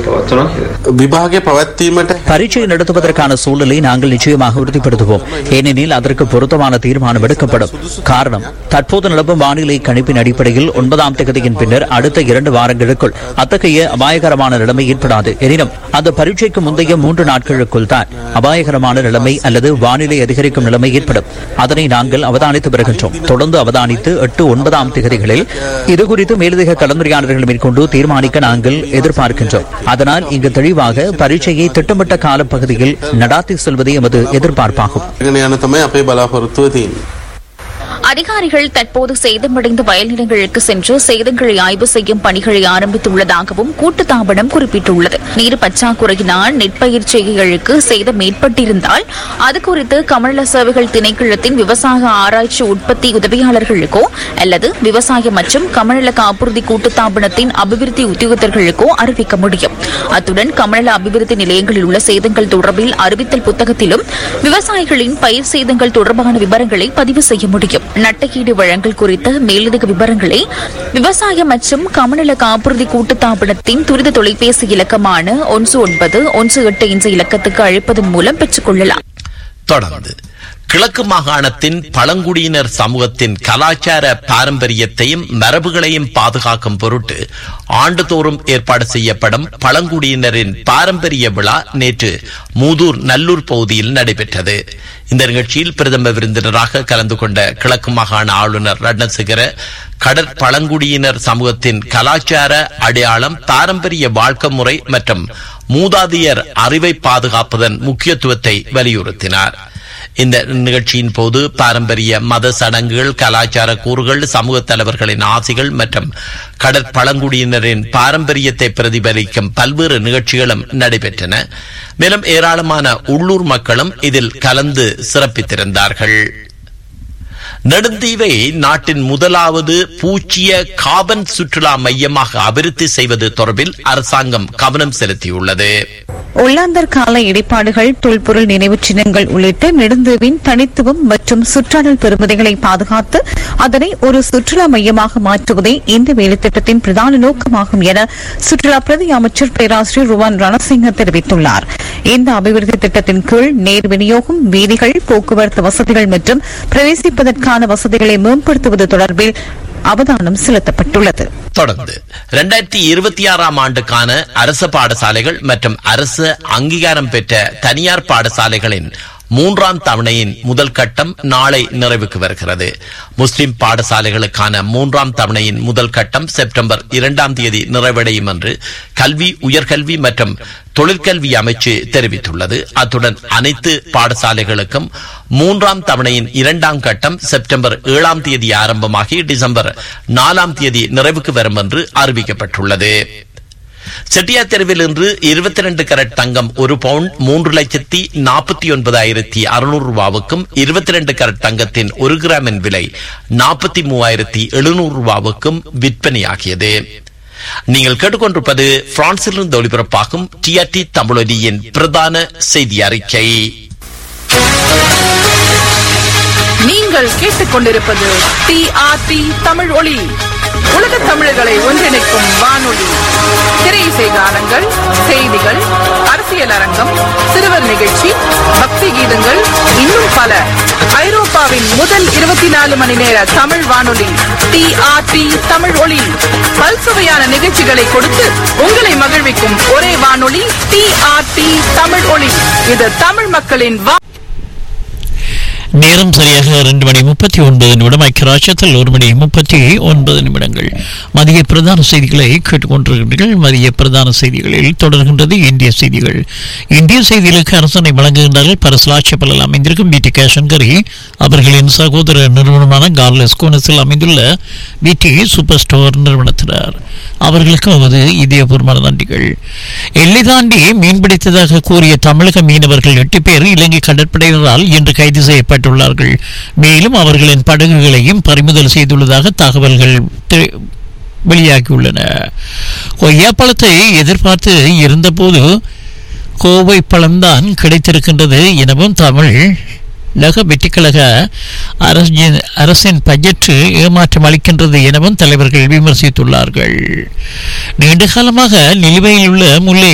පවත්වනවා කියලා. විභාගය පවත්වීමට பரீட்சை நடத்துவதற்கான சூழலை நாங்கள் நிச்சயமாக உறுதிப்படுத்துவோம் ஏனெனில் அதற்கு பொருத்தமான தீர்மானம் எடுக்கப்படும் காரணம் தற்போது நிலவும் வானிலை கணிப்பின் அடிப்படையில் ஒன்பதாம் தேதியின் பின்னர் அடுத்த இரண்டு வாரங்களுக்குள் அத்தகைய அபாயகரமான நிலைமை ஏற்படாது எனினும் அந்த பரீட்சைக்கு முந்தைய மூன்று நாட்களுக்குள் தான் அபாயகரமான நிலைமை அல்லது வானிலை அதிகரிக்கும் நிலைமை ஏற்படும் அதனை நாங்கள் அவதானித்து வருகின்றோம் தொடர்ந்து அவதானித்து எட்டு ஒன்பதாம் தேதிகளில் இதுகுறித்து மேலதிக கலந்துரையாடல்கள் மேற்கொண்டு தீர்மானிக்க நாங்கள் எதிர்பார்க்கின்றோம் அதனால் இங்கு தெளிவாக பரீட்சையை திட்டமிட்ட காலப்பகுதியில் நடாத்தி செல்வதே எமது எதிர்பார்ப்பாகும் ගෙන යන තමයි අපේ බලාපොරොත්තුව තියෙන්නේ. அதிகாரிகள் தற்போது சேதமடைந்த வயல்நிலங்களுக்கு சென்று சேதங்களை ஆய்வு செய்யும் பணிகளை ஆரம்பித்துள்ளதாகவும் கூட்டுத்தாபனம் குறிப்பிட்டுள்ளது நீர் பற்றாக்குறையினால் நெற்பயிற்சிகளுக்கு சேதம் ஏற்பட்டிருந்தால் அது குறித்து கமநல சேவைகள் திணைக்களத்தின் விவசாய ஆராய்ச்சி உற்பத்தி உதவியாளர்களுக்கோ அல்லது விவசாய மற்றும் கமநல காப்புறுதி கூட்டுத்தாபனத்தின் அபிவிருத்தி உத்தியோகத்தர்களுக்கோ அறிவிக்க முடியும் அத்துடன் கமநல அபிவிருத்தி நிலையங்களில் உள்ள சேதங்கள் தொடர்பில் அறிவித்தல் புத்தகத்திலும் விவசாயிகளின் பயிர் சேதங்கள் தொடர்பான விவரங்களை பதிவு செய்ய முடியும் நட்டக்கீடு வழங்கல் குறித்த மேலதிக விவரங்களை விவசாய மற்றும் கமநல காப்புறுதி கூட்டுத்தாபனத்தின் துரித தொலைபேசி இலக்கமான ஒன்று ஒன்பது ஒன்று எட்டு என்ற இலக்கத்துக்கு அழைப்பதன் மூலம் பெற்றுக் கொள்ளலாம் தொடர்ந்து கிழக்கு மாகாணத்தின் பழங்குடியினர் சமூகத்தின் கலாச்சார பாரம்பரியத்தையும் மரபுகளையும் பாதுகாக்கும் பொருட்டு ஆண்டுதோறும் ஏற்பாடு செய்யப்படும் பழங்குடியினரின் பாரம்பரிய விழா நேற்று மூதூர் நல்லூர் பகுதியில் நடைபெற்றது இந்த நிகழ்ச்சியில் பிரதம விருந்தினராக கலந்து கொண்ட கிழக்கு மாகாண ஆளுநர் ரட்னசிகர கடற்பழங்குடியினர் சமூகத்தின் கலாச்சார அடையாளம் பாரம்பரிய வாழ்க்கை முறை மற்றும் மூதாதையர் அறிவை பாதுகாப்பதன் முக்கியத்துவத்தை வலியுறுத்தினார் இந்த நிகழ்ச்சியின் போது பாரம்பரிய மத சடங்குகள் கலாச்சார கூறுகள் சமூக தலைவர்களின் ஆசைகள் மற்றும் கடற்பழங்குடியினரின் பாரம்பரியத்தை பிரதிபலிக்கும் பல்வேறு நிகழ்ச்சிகளும் நடைபெற்றன மேலும் ஏராளமான உள்ளூர் மக்களும் இதில் கலந்து சிறப்பித்திருந்தார்கள் நெடுந்தீவை நாட்டின் முதலாவது பூச்சிய காபன் சுற்றுலா மையமாக அபிவிருத்தி செய்வது தொடர்பில் அரசாங்கம் கவனம் செலுத்தியுள்ளது உள்ளாந்தர் கால இடைப்பாடுகள் தொல்பொருள் நினைவுச் சின்னங்கள் உள்ளிட்ட நெடுந்தீவின் தனித்துவம் மற்றும் சுற்றாடல் பெறுமதிகளை பாதுகாத்து அதனை ஒரு சுற்றுலா மையமாக மாற்றுவதே இந்த வேலைத்திட்டத்தின் பிரதான நோக்கமாகும் என சுற்றுலா பிரதி அமைச்சர் பேராசிரியர் ருவான் ரணசிங்க தெரிவித்துள்ளார் இந்த அபிவிருத்தி திட்டத்தின் கீழ் நேர் விநியோகம் வீதிகள் போக்குவரத்து வசதிகள் மற்றும் பிரவேசிப்பதற்கான வசதிகளை மேம்படுத்துவது தொடர்பில் அவதானம் செலுத்தப்பட்டுள்ளது தொடர்ந்து இரண்டாயிரத்தி இருபத்தி ஆறாம் ஆண்டுக்கான அரசு பாடசாலைகள் மற்றும் அரசு அங்கீகாரம் பெற்ற தனியார் பாடசாலைகளின் மூன்றாம் தவணையின் முதல் கட்டம் நாளை நிறைவுக்கு வருகிறது முஸ்லிம் பாடசாலைகளுக்கான மூன்றாம் தவணையின் முதல் கட்டம் செப்டம்பர் இரண்டாம் தேதி நிறைவடையும் என்று கல்வி உயர்கல்வி மற்றும் தொழிற்கல்வி அமைச்சு தெரிவித்துள்ளது அத்துடன் அனைத்து பாடசாலைகளுக்கும் மூன்றாம் தவணையின் இரண்டாம் கட்டம் செப்டம்பர் ஏழாம் தேதி ஆரம்பமாகி டிசம்பர் நாலாம் தேதி நிறைவுக்கு வரும் என்று அறிவிக்கப்பட்டுள்ளது செட்டியார் தெருவில் இன்று இருபத்தி ரெண்டு கரட் தங்கம் ஒரு பவுண்ட் மூன்று லட்சத்தி நாற்பத்தி ஒன்பதாயிரத்தி அறுநூறு ரூபாவுக்கும் இருபத்தி ரெண்டு கரட் தங்கத்தின் ஒரு கிராமின் விலை நாற்பத்தி மூவாயிரத்தி எழுநூறு ரூபாவுக்கும் விற்பனையாகியது நீங்கள் கேட்டுக்கொண்டிருப்பது பிரான்சிலிருந்து ஒளிபரப்பாகும் டிஆர்டி தமிழொலியின் பிரதான செய்தி அறிக்கை நீங்கள் கேட்டுக்கொண்டிருப்பது டிஆர்டி தமிழ் ஒளி உலக தமிழர்களை ஒன்றிணைக்கும் வானொலி திரையிசை கானங்கள் செய்திகள் அரசியல் அரங்கம் சிறுவர் நிகழ்ச்சி பக்தி கீதங்கள் இன்னும் பல ஐரோப்பாவின் முதல் இருபத்தி நாலு மணி நேர தமிழ் வானொலி டிஆர்டி தமிழ் ஒளி பல்சுவையான நிகழ்ச்சிகளை கொடுத்து உங்களை மகிழ்விக்கும் ஒரே வானொலி டிஆர்டி தமிழ் ஒளி இது தமிழ் மக்களின் வா நேரம் சரியாக ரெண்டு மணி முப்பத்தி ஒன்பது நிமிடம் ஐக்கியராட்சத்தில் ஒரு மணி முப்பத்தி ஒன்பது நிமிடங்கள் மதிய பிரதான செய்திகளை கேட்டுக்கொண்டிருக்கிறீர்கள் மதிய பிரதான செய்திகளில் தொடர்கின்றது இந்திய செய்திகள் இந்திய செய்திகளுக்கு அரசனை வழங்குகின்றார்கள் பரசலாட்சப்பலில் அமைந்திருக்கும் பிடி கேஷன்கரி அவர்களின் சகோதர நிறுவனமான கார்லஸ் கோனஸில் அமைந்துள்ள பிடி சூப்பர் ஸ்டோர் நிறுவனத்தினர் அவர்களுக்கு அவது இதயபூர்வமான நன்றிகள் எல்லை தாண்டி மீன்பிடித்ததாக கூறிய தமிழக மீனவர்கள் எட்டு பேர் இலங்கை கடற்படையினரால் இன்று கைது செய்யப்பட்டுள்ளார்கள் மேலும் அவர்களின் படகுகளையும் பறிமுதல் செய்துள்ளதாக தகவல்கள் தெ- வெளியாகியுள்ளன கொய்யாப்பழத்தை எதிர்பார்த்து இருந்தபோது கோவை பழம்தான் கிடைத்திருக்கின்றது எனவும் தமிழ் லக வெற்றிக்கழக அரசின் அரசின் பட்ஜெட் ஏமாற்றம் அளிக்கின்றது எனவும் தலைவர்கள் விமர்சித்துள்ளார்கள் நீண்ட காலமாக நிலுவையில் உள்ள முல்லை